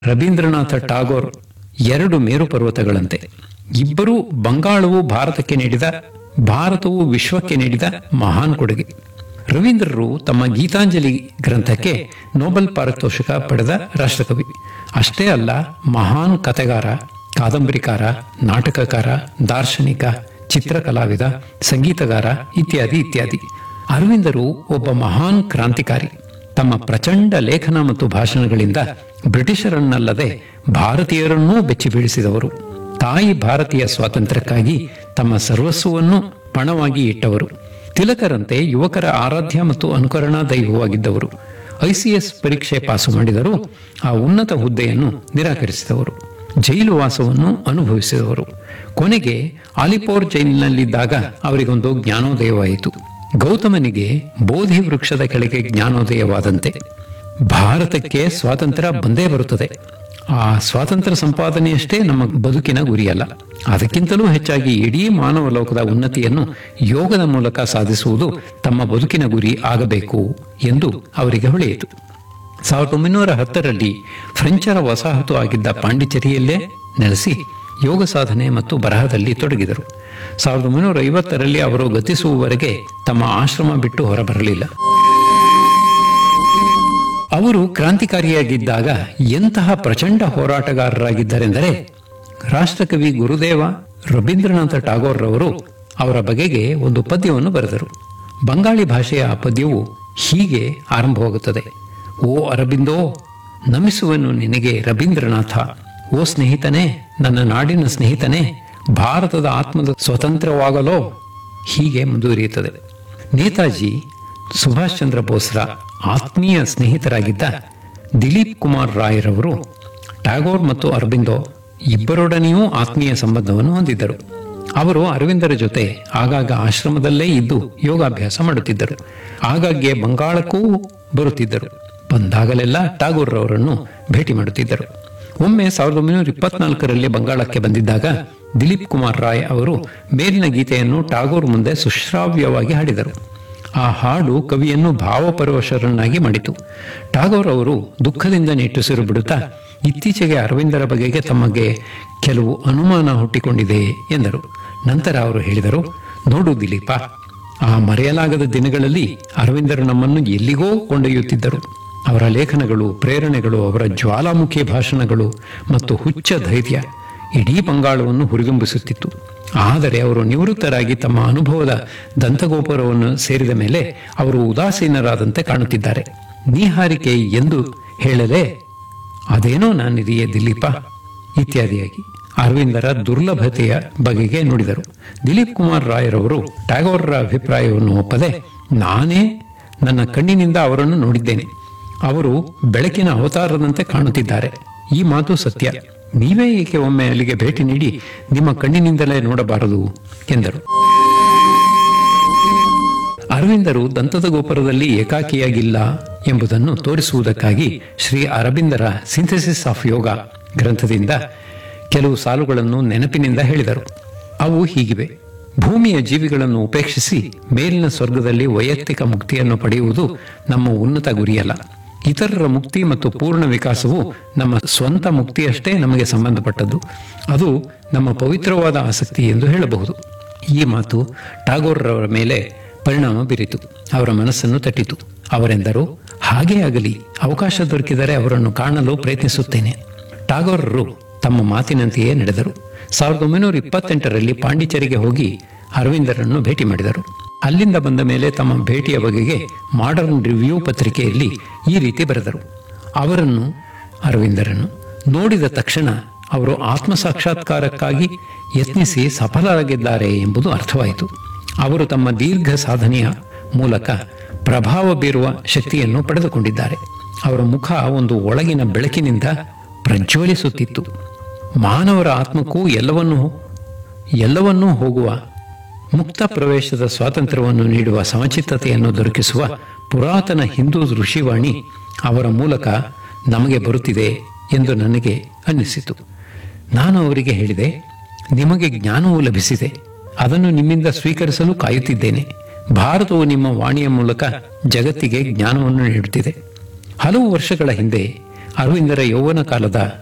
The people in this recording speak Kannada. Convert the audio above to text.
ರವೀಂದ್ರನಾಥ ಟಾಗೋರ್ ಎರಡು ಮೇರು ಪರ್ವತಗಳಂತೆ ಇಬ್ಬರೂ ಬಂಗಾಳವು ಭಾರತಕ್ಕೆ ನೀಡಿದ ಭಾರತವು ವಿಶ್ವಕ್ಕೆ ನೀಡಿದ ಮಹಾನ್ ಕೊಡುಗೆ ರವೀಂದ್ರರು ತಮ್ಮ ಗೀತಾಂಜಲಿ ಗ್ರಂಥಕ್ಕೆ ನೊಬೆಲ್ ಪಾರಿತೋಷಿಕ ಪಡೆದ ರಾಷ್ಟ್ರಕವಿ ಅಷ್ಟೇ ಅಲ್ಲ ಮಹಾನ್ ಕತೆಗಾರ ಕಾದಂಬರಿಕಾರ ನಾಟಕಕಾರ ದಾರ್ಶನಿಕ ಚಿತ್ರಕಲಾವಿದ ಸಂಗೀತಗಾರ ಇತ್ಯಾದಿ ಇತ್ಯಾದಿ ಅರವಿಂದರು ಒಬ್ಬ ಮಹಾನ್ ಕ್ರಾಂತಿಕಾರಿ ತಮ್ಮ ಪ್ರಚಂಡ ಲೇಖನ ಮತ್ತು ಭಾಷಣಗಳಿಂದ ಬ್ರಿಟಿಷರನ್ನಲ್ಲದೆ ಭಾರತೀಯರನ್ನೂ ಬೆಚ್ಚಿ ಬೀಳಿಸಿದವರು ತಾಯಿ ಭಾರತೀಯ ಸ್ವಾತಂತ್ರ್ಯಕ್ಕಾಗಿ ತಮ್ಮ ಸರ್ವಸ್ವವನ್ನು ಪಣವಾಗಿ ಇಟ್ಟವರು ತಿಲಕರಂತೆ ಯುವಕರ ಆರಾಧ್ಯ ಮತ್ತು ಅನುಕರಣಾ ದೈವವಾಗಿದ್ದವರು ಐಸಿಎಸ್ ಪರೀಕ್ಷೆ ಪಾಸು ಮಾಡಿದರೂ ಆ ಉನ್ನತ ಹುದ್ದೆಯನ್ನು ನಿರಾಕರಿಸಿದವರು ಜೈಲು ವಾಸವನ್ನು ಅನುಭವಿಸಿದವರು ಕೊನೆಗೆ ಆಲಿಪೋರ್ ಜೈಲಿನಲ್ಲಿದ್ದಾಗ ಅವರಿಗೊಂದು ಜ್ಞಾನೋದಯವಾಯಿತು ಗೌತಮನಿಗೆ ಬೋಧಿ ವೃಕ್ಷದ ಕೆಳಗೆ ಜ್ಞಾನೋದಯವಾದಂತೆ ಭಾರತಕ್ಕೆ ಸ್ವಾತಂತ್ರ್ಯ ಬಂದೇ ಬರುತ್ತದೆ ಆ ಸ್ವಾತಂತ್ರ್ಯ ಸಂಪಾದನೆಯಷ್ಟೇ ನಮ್ಮ ಬದುಕಿನ ಗುರಿಯಲ್ಲ ಅದಕ್ಕಿಂತಲೂ ಹೆಚ್ಚಾಗಿ ಇಡೀ ಮಾನವ ಲೋಕದ ಉನ್ನತಿಯನ್ನು ಯೋಗದ ಮೂಲಕ ಸಾಧಿಸುವುದು ತಮ್ಮ ಬದುಕಿನ ಗುರಿ ಆಗಬೇಕು ಎಂದು ಅವರಿಗೆ ಹೊಳೆಯಿತು ಸಾವಿರದ ಒಂಬೈನೂರ ಹತ್ತರಲ್ಲಿ ಫ್ರೆಂಚರ ವಸಾಹತು ಆಗಿದ್ದ ಪಾಂಡಿಚೇರಿಯಲ್ಲೇ ನೆಲೆಸಿ ಯೋಗ ಸಾಧನೆ ಮತ್ತು ಬರಹದಲ್ಲಿ ತೊಡಗಿದರು ಸಾವಿರದ ಒಂಬೈನೂರ ಐವತ್ತರಲ್ಲಿ ಅವರು ಗತಿಸುವವರೆಗೆ ತಮ್ಮ ಆಶ್ರಮ ಬಿಟ್ಟು ಹೊರಬರಲಿಲ್ಲ ಅವರು ಕ್ರಾಂತಿಕಾರಿಯಾಗಿದ್ದಾಗ ಎಂತಹ ಪ್ರಚಂಡ ಹೋರಾಟಗಾರರಾಗಿದ್ದರೆಂದರೆ ರಾಷ್ಟ್ರಕವಿ ಗುರುದೇವ ರವೀಂದ್ರನಾಥ ಟಾಗೋರ್ ರವರು ಅವರ ಬಗೆಗೆ ಒಂದು ಪದ್ಯವನ್ನು ಬರೆದರು ಬಂಗಾಳಿ ಭಾಷೆಯ ಆ ಪದ್ಯವು ಹೀಗೆ ಆರಂಭವಾಗುತ್ತದೆ ಓ ಅರಬಿಂದೋ ನಮಿಸುವನು ನಿನಗೆ ರವೀಂದ್ರನಾಥ ಓ ಸ್ನೇಹಿತನೇ ನನ್ನ ನಾಡಿನ ಸ್ನೇಹಿತನೇ ಭಾರತದ ಆತ್ಮದ ಸ್ವತಂತ್ರವಾಗಲೋ ಹೀಗೆ ಮುಂದುವರಿಯುತ್ತದೆ ನೇತಾಜಿ ಸುಭಾಷ್ ಚಂದ್ರ ಬೋಸ್ರ ಆತ್ಮೀಯ ಸ್ನೇಹಿತರಾಗಿದ್ದ ದಿಲೀಪ್ ಕುಮಾರ್ ರಾಯ್ರವರು ಟ್ಯಾಗೋರ್ ಮತ್ತು ಅರಬಿಂದೋ ಇಬ್ಬರೊಡನೆಯೂ ಆತ್ಮೀಯ ಸಂಬಂಧವನ್ನು ಹೊಂದಿದ್ದರು ಅವರು ಅರವಿಂದರ ಜೊತೆ ಆಗಾಗ ಆಶ್ರಮದಲ್ಲೇ ಇದ್ದು ಯೋಗಾಭ್ಯಾಸ ಮಾಡುತ್ತಿದ್ದರು ಆಗಾಗ್ಗೆ ಬಂಗಾಳಕ್ಕೂ ಬರುತ್ತಿದ್ದರು ಬಂದಾಗಲೆಲ್ಲ ಟಾಗೋರ್ ಅವರನ್ನು ಭೇಟಿ ಮಾಡುತ್ತಿದ್ದರು ಒಮ್ಮೆ ಸಾವಿರದ ಒಂಬೈನೂರ ಇಪ್ಪತ್ನಾಲ್ಕರಲ್ಲಿ ಬಂಗಾಳಕ್ಕೆ ಬಂದಿದ್ದಾಗ ದಿಲೀಪ್ ಕುಮಾರ್ ರಾಯ್ ಅವರು ಮೇಲಿನ ಗೀತೆಯನ್ನು ಟಾಗೋರ್ ಮುಂದೆ ಸುಶ್ರಾವ್ಯವಾಗಿ ಹಾಡಿದರು ಆ ಹಾಡು ಕವಿಯನ್ನು ಭಾವಪರವಶರನ್ನಾಗಿ ಮಾಡಿತು ಟಾಗೋರ್ ಅವರು ದುಃಖದಿಂದ ನಿಟ್ಟುಸಿರು ಬಿಡುತ್ತಾ ಇತ್ತೀಚೆಗೆ ಅರವಿಂದರ ಬಗೆಗೆ ತಮಗೆ ಕೆಲವು ಅನುಮಾನ ಹುಟ್ಟಿಕೊಂಡಿದೆ ಎಂದರು ನಂತರ ಅವರು ಹೇಳಿದರು ನೋಡು ದಿಲೀಪ ಆ ಮರೆಯಲಾಗದ ದಿನಗಳಲ್ಲಿ ಅರವಿಂದರು ನಮ್ಮನ್ನು ಎಲ್ಲಿಗೋ ಕೊಂಡೊಯ್ಯುತ್ತಿದ್ದರು ಅವರ ಲೇಖನಗಳು ಪ್ರೇರಣೆಗಳು ಅವರ ಜ್ವಾಲಾಮುಖಿ ಭಾಷಣಗಳು ಮತ್ತು ಹುಚ್ಚ ಧೈರ್ಯ ಇಡೀ ಬಂಗಾಳವನ್ನು ಹುರಿದುಂಬಿಸುತ್ತಿತ್ತು ಆದರೆ ಅವರು ನಿವೃತ್ತರಾಗಿ ತಮ್ಮ ಅನುಭವದ ದಂತಗೋಪುರವನ್ನು ಸೇರಿದ ಮೇಲೆ ಅವರು ಉದಾಸೀನರಾದಂತೆ ಕಾಣುತ್ತಿದ್ದಾರೆ ನೀಹಾರಿಕೆ ಎಂದು ಹೇಳಲೇ ಅದೇನೋ ನಾನಿದೆಯೇ ದಿಲೀಪ ಇತ್ಯಾದಿಯಾಗಿ ಅರವಿಂದರ ದುರ್ಲಭತೆಯ ಬಗೆಗೆ ನುಡಿದರು ದಿಲೀಪ್ ಕುಮಾರ್ ರಾಯರವರು ಟ್ಯಾಗೋರ್ರ ಅಭಿಪ್ರಾಯವನ್ನು ಒಪ್ಪದೆ ನಾನೇ ನನ್ನ ಕಣ್ಣಿನಿಂದ ಅವರನ್ನು ನೋಡಿದ್ದೇನೆ ಅವರು ಬೆಳಕಿನ ಅವತಾರದಂತೆ ಕಾಣುತ್ತಿದ್ದಾರೆ ಈ ಮಾತು ಸತ್ಯ ನೀವೇ ಏಕೆ ಒಮ್ಮೆ ಅಲ್ಲಿಗೆ ಭೇಟಿ ನೀಡಿ ನಿಮ್ಮ ಕಣ್ಣಿನಿಂದಲೇ ನೋಡಬಾರದು ಎಂದರು ಅರವಿಂದರು ದಂತದ ಗೋಪುರದಲ್ಲಿ ಏಕಾಕಿಯಾಗಿಲ್ಲ ಎಂಬುದನ್ನು ತೋರಿಸುವುದಕ್ಕಾಗಿ ಶ್ರೀ ಅರವಿಂದರ ಸಿಂಥೆಸಿಸ್ ಆಫ್ ಯೋಗ ಗ್ರಂಥದಿಂದ ಕೆಲವು ಸಾಲುಗಳನ್ನು ನೆನಪಿನಿಂದ ಹೇಳಿದರು ಅವು ಹೀಗಿವೆ ಭೂಮಿಯ ಜೀವಿಗಳನ್ನು ಉಪೇಕ್ಷಿಸಿ ಮೇಲಿನ ಸ್ವರ್ಗದಲ್ಲಿ ವೈಯಕ್ತಿಕ ಮುಕ್ತಿಯನ್ನು ಪಡೆಯುವುದು ನಮ್ಮ ಉನ್ನತ ಗುರಿಯಲ್ಲ ಇತರರ ಮುಕ್ತಿ ಮತ್ತು ಪೂರ್ಣ ವಿಕಾಸವು ನಮ್ಮ ಸ್ವಂತ ಮುಕ್ತಿಯಷ್ಟೇ ನಮಗೆ ಸಂಬಂಧಪಟ್ಟದ್ದು ಅದು ನಮ್ಮ ಪವಿತ್ರವಾದ ಆಸಕ್ತಿ ಎಂದು ಹೇಳಬಹುದು ಈ ಮಾತು ಟಾಗೋರ್ರವರ ಮೇಲೆ ಪರಿಣಾಮ ಬೀರಿತು ಅವರ ಮನಸ್ಸನ್ನು ತಟ್ಟಿತು ಅವರೆಂದರು ಹಾಗೇ ಆಗಲಿ ಅವಕಾಶ ದೊರಕಿದರೆ ಅವರನ್ನು ಕಾಣಲು ಪ್ರಯತ್ನಿಸುತ್ತೇನೆ ಟಾಗೋರರು ತಮ್ಮ ಮಾತಿನಂತೆಯೇ ನಡೆದರು ಸಾವಿರದ ಒಂಬೈನೂರ ಇಪ್ಪತ್ತೆಂಟರಲ್ಲಿ ಪಾಂಡಿಚೇರಿಗೆ ಹೋಗಿ ಅರವಿಂದರನ್ನು ಭೇಟಿ ಮಾಡಿದರು ಅಲ್ಲಿಂದ ಬಂದ ಮೇಲೆ ತಮ್ಮ ಭೇಟಿಯ ಬಗೆಗೆ ಮಾಡರ್ನ್ ರಿವ್ಯೂ ಪತ್ರಿಕೆಯಲ್ಲಿ ಈ ರೀತಿ ಬರೆದರು ಅವರನ್ನು ಅರವಿಂದರನ್ನು ನೋಡಿದ ತಕ್ಷಣ ಅವರು ಆತ್ಮ ಸಾಕ್ಷಾತ್ಕಾರಕ್ಕಾಗಿ ಯತ್ನಿಸಿ ಸಫಲರಾಗಿದ್ದಾರೆ ಎಂಬುದು ಅರ್ಥವಾಯಿತು ಅವರು ತಮ್ಮ ದೀರ್ಘ ಸಾಧನೆಯ ಮೂಲಕ ಪ್ರಭಾವ ಬೀರುವ ಶಕ್ತಿಯನ್ನು ಪಡೆದುಕೊಂಡಿದ್ದಾರೆ ಅವರ ಮುಖ ಒಂದು ಒಳಗಿನ ಬೆಳಕಿನಿಂದ ಪ್ರಜ್ವಲಿಸುತ್ತಿತ್ತು ಮಾನವರ ಆತ್ಮಕ್ಕೂ ಎಲ್ಲವನ್ನೂ ಎಲ್ಲವನ್ನೂ ಹೋಗುವ ಮುಕ್ತ ಪ್ರವೇಶದ ಸ್ವಾತಂತ್ರ್ಯವನ್ನು ನೀಡುವ ಸಮಚಿತ್ತತೆಯನ್ನು ದೊರಕಿಸುವ ಪುರಾತನ ಹಿಂದೂ ಋಷಿವಾಣಿ ಅವರ ಮೂಲಕ ನಮಗೆ ಬರುತ್ತಿದೆ ಎಂದು ನನಗೆ ಅನ್ನಿಸಿತು ನಾನು ಅವರಿಗೆ ಹೇಳಿದೆ ನಿಮಗೆ ಜ್ಞಾನವು ಲಭಿಸಿದೆ ಅದನ್ನು ನಿಮ್ಮಿಂದ ಸ್ವೀಕರಿಸಲು ಕಾಯುತ್ತಿದ್ದೇನೆ ಭಾರತವು ನಿಮ್ಮ ವಾಣಿಯ ಮೂಲಕ ಜಗತ್ತಿಗೆ ಜ್ಞಾನವನ್ನು ನೀಡುತ್ತಿದೆ ಹಲವು ವರ್ಷಗಳ ಹಿಂದೆ ಅರವಿಂದರ ಯೌವನ ಕಾಲದ